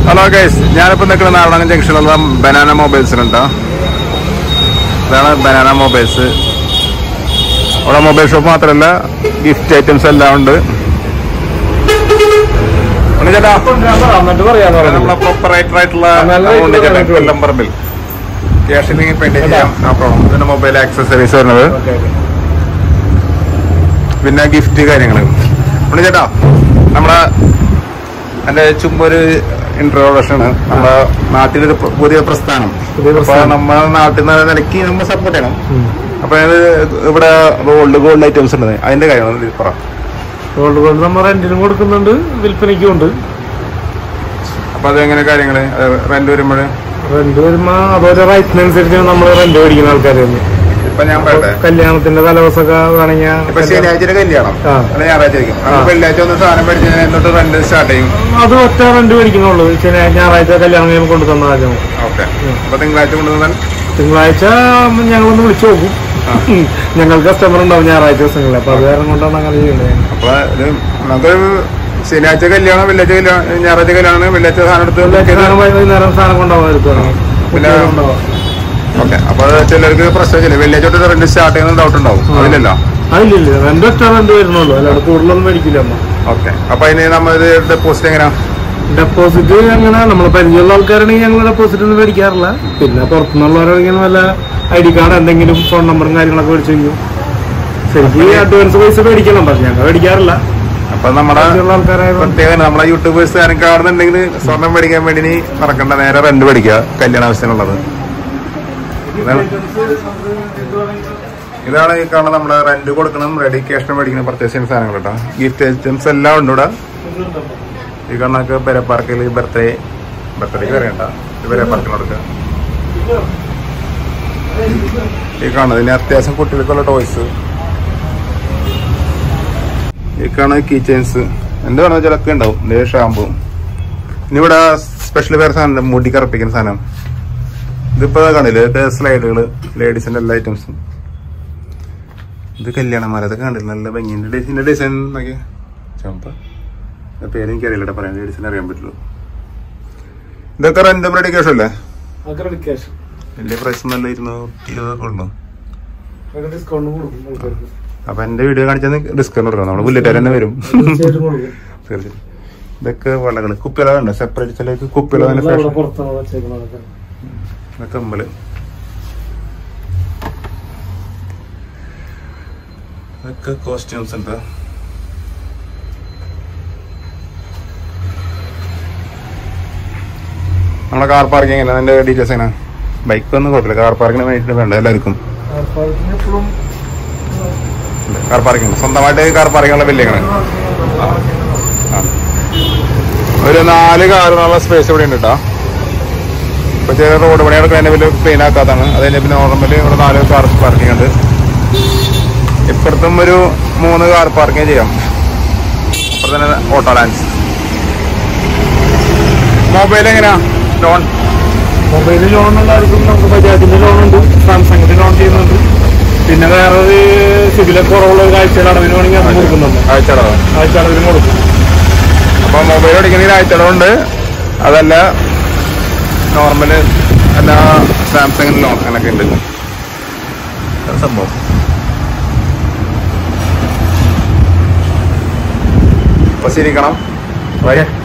Hello guys ഞാനിപ്പോ നിൽക്കുന്ന നാടകം ജംഗ്ഷനിലുള്ള ബനാന മൊബൈൽസിലുണ്ട് ഇതാണ് ബനാന മൊബൈൽസ് അവിടെ മൊബൈൽ ഷോപ്പ് മാത്രമല്ല ഗിഫ്റ്റ് ഐറ്റംസ് എല്ലാം ഉണ്ട് ഉണ്ണി ചേട്ടാ എന്നിട്ട് പറയാൻ ഇത് നമ്മളെ പ്രൊപ്പറേറ്റർ ആയിട്ടുള്ള നല്ല rate ഉണ്ണി ചേട്ടൻ ഉണ്ട്. കൊല്ലം പറമ്പിൽ ക്യാഷ് ഇല്ലെങ്കിൽ പെയിന്റ് ചെയ്യാം ആ പ്രോബ്ലം ഇതിന്റെ മൊബൈൽ ആക്സസറീസ് വരുന്നത് പിന്നെ ഗിഫ്റ്റ് കാര്യങ്ങൾ ഉണ്ണി ചേട്ടാ നമ്മളെ എന്റെ ചുമ്പ ഒരു ഇൻട്രോഡക്ഷൻ ആണ് നമ്മുടെ നാട്ടിലൊരു പ്ര- പുതിയ പ്രസ്ഥാനം പുതിയ അപ്പൊ പ്രസ്ഥാനം. നമ്മുടെ നാട്ടിൽ നിന്ന് നിലയ്ക്ക് നമ്മൾ സപ്പോർട്ട് ചെയ്യണം അപ്പൊ അത് ഇവിടെ ഗോൾഡ് ഗോൾഡ് ഐറ്റംസ് ഉണ്ട് അതിന്റെ കാര്യങ്ങൾ പറ ഗോൾഡ് ഗോൾഡ് നമ്മൾ റെന്റിനും കൊടുക്കുന്നുണ്ട് വിൽപ്പനയ്ക്കും ഉണ്ട് അപ്പൊ അതെങ്ങനെ കാര്യങ്ങള് റെന്റ് വരുമ്പോൾ റെന്റ് വരുമ്പോ അതൊരു റൈറ്റിനനുസരിച്ചാണ് നമ്മൾ റെന്റ് മേടിക്കുന്ന ആൾക്കാർ ഇപ്പൊ ഞാൻ പറയട്ടെ കല്യാണത്തിന്റെ തലേദിവസമൊക്കെ ഇപ്പൊ വേണമെങ്കിൽ ശനിയാഴ്ച കല്യാണം ആ. അല്ല ഞായറാഴ്ച ആയിരിക്കും നമുക്ക് വെള്ളിയാഴ്ച ഒന്ന് സാധനം മേടിച്ച് എന്നിട്ട് റെന്റ് സ്റ്റാർട്ട് ചെയ്യും അത് ഒറ്റ റെന്റ് മേടിക്കുന്നുള്ളൂ ശനി ഞായറാഴ്ച കല്യാണം കഴിയുമ്പോൾ കൊണ്ടു തന്നാലും ഓക്കെ അപ്പൊ തിങ്കളാഴ്ച കൊണ്ടുവന്നാൽ തിങ്കളാഴ്ച ഞങ്ങളൊന്ന് വിളിച്ചു നോക്കും ഞങ്ങൾക്ക് കസ്റ്റമർ ഉണ്ടാവും ഞായറാഴ്ച ദിവസങ്ങളിൽ അപ്പൊ അത് കാരണം കൊണ്ടാണ് അങ്ങനെ ചെയ്യുന്നത് അപ്പൊ ഇത് നമുക്കൊരു ശനിയാഴ്ച കല്യാണം വെള്ളിയാഴ്ച കല്യാണം ഞായറാഴ്ച കല്യാണം വെള്ളിയാഴ്ച സാധനം എടുത്ത് സാധനം വൈകുന്നേരം സാധനം കൊണ്ടുപോകാൻ പിന്നെ ഓക്കെ അപ്പൊ ചിലർക്ക് പ്രശ്നമില്ല വെള്ളിയാഴ്ച തൊട്ട് റെന്റ് സ്റ്റാർട്ട് ചെയ്യുന്ന ഡൗട്ട് ഉണ്ടാവും അതിലല്ലോ അതിലില്ല രണ്ട് ഒറ്റ റെന്റ് വരുന്നുള്ളൂ അല്ലാതെ കൂടുതലൊന്നും മേടിക്കില്ല അമ്മ ഓക്കെ അപ്പൊ അതിന് നമ്മൾ ഡെപ്പോസിറ്റ് എങ്ങനെയാ ഡെപ്പോസിറ്റ് അങ്ങനെ നമ്മൾ പരിചയമുള്ള ആൾക്കാരാണെങ്കിൽ ഞങ്ങൾ ഡെപ്പോസിറ്റ് ഒന്നും മേടിക്കാറില്ല പിന്നെ പുറത്തുനിന്നുള്ളവരാണെങ്കിൽ വല്ല ഐ ഡി കാർഡ് എന്തെങ്കിലും ഫോൺ നമ്പറും കാര്യങ്ങളൊക്കെ മേടിച്ചു കഴിഞ്ഞു ശരിക്കും അഡ്വാൻസ് പൈസ മേടിക്കണം പക്ഷെ ഞങ്ങൾ മേടിക്കാറില്ല അപ്പൊ നമ്മുടെ പരിചയമുള്ള ആൾക്കാരായതുകൊണ്ട് പ്രത്യേകം നമ്മളെ യൂട്യൂബേഴ്സ് ആരും കാണുന്നുണ്ടെങ്കിൽ സ്വർണം മേടിക്കാൻ വേണ്ടി നീ മറക്കണ്ട നേരെ റെന്റ് മേടിക്കുക കല്യാണ ആവശ്യത്തിനുള്ളത് ഇതാണ് ഇതാണ് ഈ കാണുന്ന നമ്മുടെ റെന്റ് കൊടുക്കണം റെഡി ക്യാഷ് മേടിക്കുന്ന പർച്ചേസ് ചെയ്യുന്ന സാധനങ്ങൾ കേട്ടോ ഗിഫ്റ്റ് ഐറ്റംസ് എല്ലാം ഉണ്ട് ഇവിടെ ഈ കാണാക്ക് പെരപ്പാർക്കിൽ ബർത്ത്ഡേ ബർത്ത്ഡേക്ക് വരേണ്ട പെരപ്പാർക്കിൽ കൊടുക്കുക ഈ കാണുന്നത് ഇനി അത്യാവശ്യം കുട്ടികൾക്കുള്ള ടോയ്സ് ഈ കാണുന്ന കീ ചെയിൻസ് എന്ത് വേണമെന്ന് വെച്ചാൽ ഒക്കെ ഉണ്ടാവും ഇതേ ഷാമ്പു ഇനി ഇവിടെ സ്പെഷ്യൽ വേറെ സാധനം ഉണ്ട്, മുടി കറുപ്പിക്കുന്ന സാധനം ഇതിപ്പോ കാണില്ലേ ഇതൊക്കെ സ്ലൈഡുകൾ ലേഡീസിന്റെ എല്ലാ ഐറ്റംസും ഇത് കല്യാണമാല ഇതൊക്കെ കണ്ടില്ല നല്ല ഭംഗിയുണ്ട് ഇതിന്റെ ഡിസൈൻ നോക്കിയ ചമ്പ പേര് എനിക്കറിയില്ല പറയാൻ ലേഡീസിനെ അറിയാൻ പറ്റുള്ളൂ ഇതൊക്കെ റെന്റ് റെഡി ക്യാഷ് അല്ലേ വലിയ പ്രൈസ് നല്ല ഇരുന്നൂറ്റി ഇരുപതൊക്കെ ഉള്ളൂ ഡിസ്കൗണ്ട് കൊടുക്കും ആൾക്കാർക്ക് അപ്പൊ എന്റെ വീഡിയോ കാണിച്ചാൽ ഡിസ്കൗണ്ട് കൊടുക്കാം നമ്മുടെ ബുള്ളറ്റ് തന്നെ വരും തീർച്ചയായിട്ടും കൊടുക്കും തീർച്ചയായും ഇതൊക്കെ വളകള് കുപ്പികള ഉണ്ട് സെപ്പറേറ്റ് ചിലർക്ക് കുപ്പികള തന്നെ അവിടെ ഫാഷൻ പുറത്താണ് വെച്ചേക്കുന്നത് ഇതൊക്കെ കമ്മല് ഇതൊക്കെ കോസ്റ്റ്യൂംസ് ഉണ്ട് നമ്മളെ കാർ പാർക്കിംഗ് എങ്ങനെ അതിന്റെ ഡീറ്റെയിൽസ് എങ്ങനെ ബൈക്ക് ഒന്നും കുഴപ്പമില്ല കാർ പാർക്കിന് വേണ്ടിയിട്ട് വേണ്ട എല്ലാവർക്കും എപ്പോഴും കാർ പാർക്കിംഗ് സ്വന്തമായിട്ട് കാർ പാർക്കിംഗ് ഉള്ള ബില്ലിങ്ങാണ് ഒരു നാല് കാറിനുള്ള സ്പേസ് ഇവിടെ ഉണ്ട് കേട്ടോ ഇപ്പൊ ചെറിയ റോഡ് പണി നടക്കുന്നതിന്റെ വലിയ ക്ലീൻ ആക്കാത്താണ് അതിന്റെ പിന്നെ നോർമലി ഇവിടെ നാല് കാർ പാർക്കിംഗ് ഉണ്ട് ഇപ്പുറത്തും ഒരു മൂന്ന് കാർ പാർക്കിംഗ് ചെയ്യാം അപ്പുറത്ത് തന്നെ ഓട്ടോ ലാൻസ് മൊബൈൽ എങ്ങനെയാ ലോൺ മൊബൈൽ ലോൺ എല്ലാവർക്കും നമുക്ക് ബജാജിന്റെ ലോൺ ഉണ്ട് സാംസങ്ങിന്റെ ലോൺ ചെയ്യുന്നുണ്ട് പിന്നെ വേറെ ഒരു സിബിലൊക്കെ കുറവുള്ള ഒരു ആഴ്ചയുടെ അടവിന് വേണമെങ്കിൽ അത് കൊടുക്കുന്നുണ്ട് ആഴ്ചടവ് ആഴ്ച അടവിന് കൊടുക്കും അപ്പൊ മൊബൈൽ അടിക്കുന്ന ആഴ്ചടവുണ്ട് അതല്ല നോർമല് അല്ല സാംസങ്ങിന്റെ ലോൺ അങ്ങനെയൊക്കെ ഉണ്ട് അതാണ് സംഭവം അപ്പൊ ശരിക്കണം ഓക്കെ